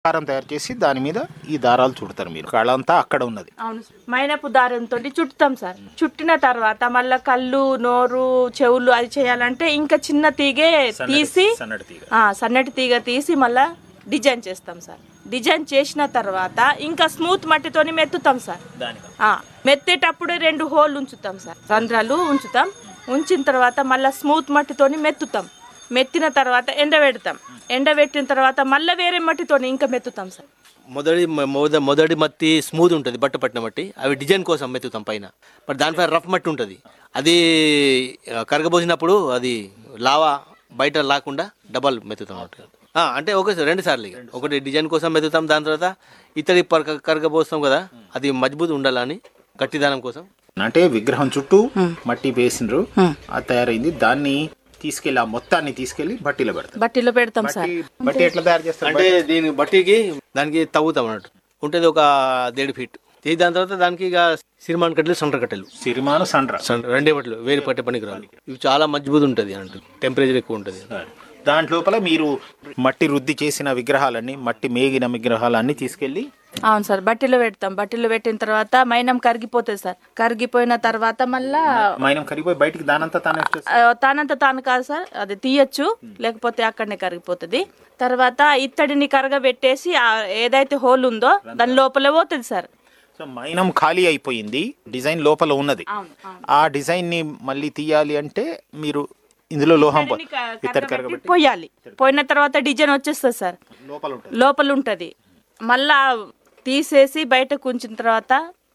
ఆకారం తయారు చేసి దాని మీద ఈ దారాలు చుడతారు మీరు కళ అంతా అక్కడ ఉన్నది అవును సార్. మైనపు దారంతో చుట్టుతాం సార్ చుట్టిన తర్వాత మళ్ళా కళ్ళు నోరు చెవులు అది చేయాలంటే ఇంకా చిన్న తీగే తీసి సన్నటి తీగ ఆ, సన్నటి తీగ తీసి మళ్ళా డిజైన్ చేస్తాం సార్ డిజైన్ చేసిన తర్వాత ఇంకా స్మూత్ మట్టితోని మెత్తుతాం సార్ దానికి ఆ, మెత్తేటప్పుడే రెండు హోల్ ఉంచుతాం సార్ రంధ్రాలు ఉంచుతాం ఉంచిన తర్వాత మళ్ళీ స్మూత్ మట్టితోని మెత్తుతాం మెత్తిన తర్వాత ఎండబెడతాం ఎండబెట్టిన తర్వాత మళ్ళీ వేరే మట్టితోని ఇంకా మెత్తుతాం సార్ మొదటి మొద మొదటి మట్టి స్మూత్ ఉంటుంది బట్ట పట్టిన మట్టి అవి డిజైన్ కోసం మెత్తుతాం పైన మరి దానిపై రఫ్ మట్టి ఉంటుంది అది ఆ, కరగబోసినప్పుడు అది లావా బయట లాకుండా డబల్ మెత్తుతాం అన్నట్టు. ఆ, అంటే ఒకే రెండు సార్లు ఇక. ఒకటి డిజైన్ కోసం మెత్తుతాం దాని తర్వాత ఇతడి పరక కరగబోస్తాం కదా అది మజ్బూత్ ఉండాలని గట్టిదానం కోసం అంటే విగ్రహం చుట్టూ మట్టి వేసిండ్రు అది తయారైంది దాన్ని తీసుకెళ్లి ఆ మొత్తాన్ని తీసుకెళ్లి బట్టీలో పెడతారు బట్టిలో పెడతాం సార్ బట్టి బట్టి ఎట్లా తయారు చేస్తారు అంటే దీని బట్టికి దానికి తవ్వుతాం అన్నట్టు ఉంటుంది ఒక దేడు ఫీట్ చేసి దాని తర్వాత దానికి ఇక సిరిమాన్ కట్టెలు సంటర్ కట్టెలు సిరిమాను సండ్ర సన్- రెండే బట్టలు వేరు పట్టే పనికి రాదు ఇవి చాలా మజ్బూత్ ఉంటుంది అంటూ టెంపరేచర్ ఎక్కువ ఉంటుంది దాంట్లోపల మీరు మట్టి రుద్ది చేసిన విగ్రహాలన్నీ మట్టి మేగిన విగ్రహాలన్నీ తీసుకెళ్లి అవును సార్ బట్టిలో పెడతాం బట్టిలో పెట్టిన తర్వాత మైనం కరిగిపోతుంది సార్ కరిగిపోయిన తర్వాత మళ్ళా మైనం కరిగిపోయి బయటికి దానంతా తానే వచ్చేస్తుంది. ఆ, తానంత తాను కాదు సార్ అది తీయచ్చు లేకపోతే అక్కడనే కరిగిపోతుంది తర్వాత ఇత్తడిని కరగబెట్టేసి ఆ ఏదైతే హోల్ ఉందో దాని లోపల పోతుంది సార్ సో మైనం ఖాళీ అయిపోయింది డిజైన్ లోపల ఉన్నది అవును అవును ఆ డిజైన్ ని మళ్ళీ తీయాలి అంటే మీరు ఇందులో లోహం పో- ఇత్తడిని క- ఇత్తడి కరగబెట్టి కరగబెట్టి పోయాలి పోయిన తర్వాత డిజైన్ వచ్చేస్తుంది సార్ లోపల ఉంటుంది లోపల ఉంటుంది మళ్ళా తీసేసి బయటకు ఉంచిన తర్వాత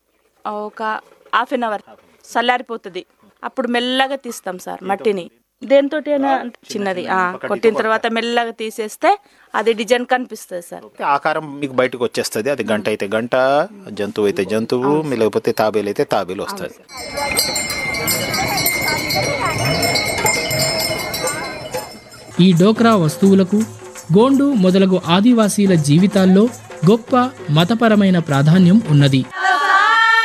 ఒక హాఫ్ అన్ అవర్ చల్లారిపోతుంది అప్పుడు మెల్లగా తీస్తాం సార్ మట్టిని దేంతో చిన్నది ఆ, కొట్టిన తర్వాత మెల్లగా తీసేస్తే అది డిజైన్ కనిపిస్తుంది సార్ ఆకారం మీకు బయటకు వచ్చేస్తుంది అది గంట అయితే గంట జంతువు అయితే జంతువు లేకపోతే తాబేలు అయితే తాబేలు వస్తుంది ఈ డోక్రా వస్తువులకు గోండు మొదలగు ఆదివాసీల జీవితాల్లో గొప్ప మతపరమైన ప్రాధాన్యం ఉన్నది